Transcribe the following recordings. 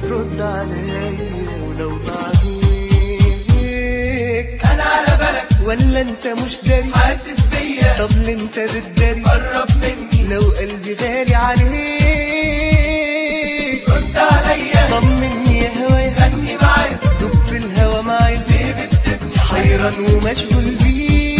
ترد عليا ولو بعديك انا على بالك ولا انت مش داري حاسس بيا طب ليه انت بتداري قرب مني لو قلبي غالي عليك رد عليا طمني يا هوايا غني معايا دب في الهوا معايا ليه بتسيبني حيران ومشغول بيك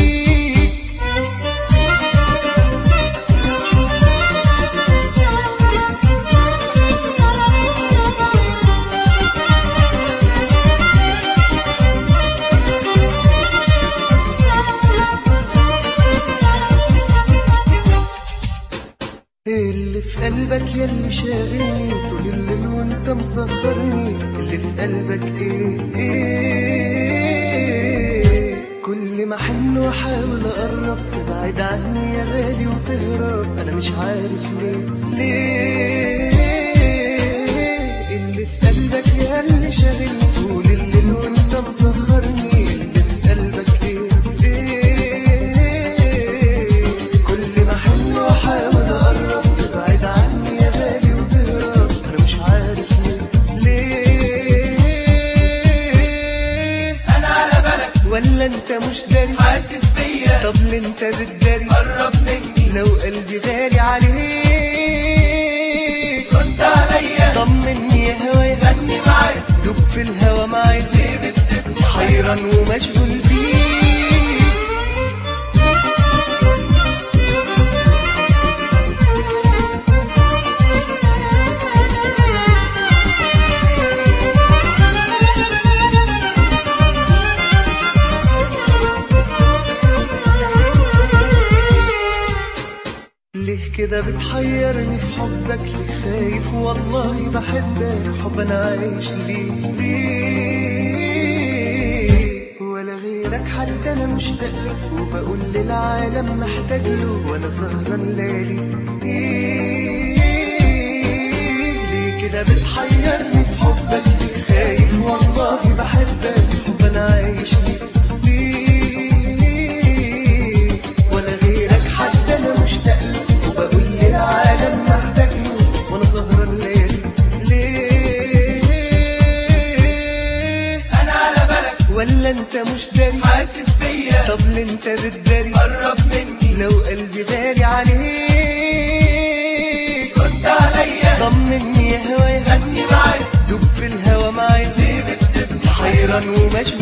اللي في قلبك يلي شاغلني طول الليل وانت مسهرني اللي في قلبك ايه ايه كل ما احن واحاول اقرب تبعد عني يا غالي وتهرب انا مش عارف ليه ليه اللي في قلبك يلي شاغلني طول الليل وانت مسهرني اللي في قلبك ايه ايه كل ما احن واحاول اقرب تبعد عني يا غالي وتهرب انا مش عارف ليه ليه انا على بالك ولا انت مش داري حاسس بيا طب ليه انت بتداري قرب مني لو قلبي غالي عليك رد عليا طمني يا هوايا غني معايا دب في الهوا معايا ليه بتسيبني حيران ومشغول بيك ليه كده بتحيرني في حبك ليه خايف والله بحبك حب انا عايش ليه ليه ولا غيرك حتى انا مشتاق لك وبقول للعالم محتاج له وانا سهران ليالي إيه ليه كده بتحيرني في حبك ليه خايف والله بحبك حب انا عايش ليه ليه ولا غيرك حتى انا مشتاق له وبقول للعالم محتاج له وانا سهران ليالي ليه انا على بالك ولا انت مش داري حاسس بيا طب ليه انت بتداري قرب مني لو قلبي غالي عليك رد عليا طمني يا هوايا غني معايا دب في الهوا معايا ليه بتسيبني حيران ومشغول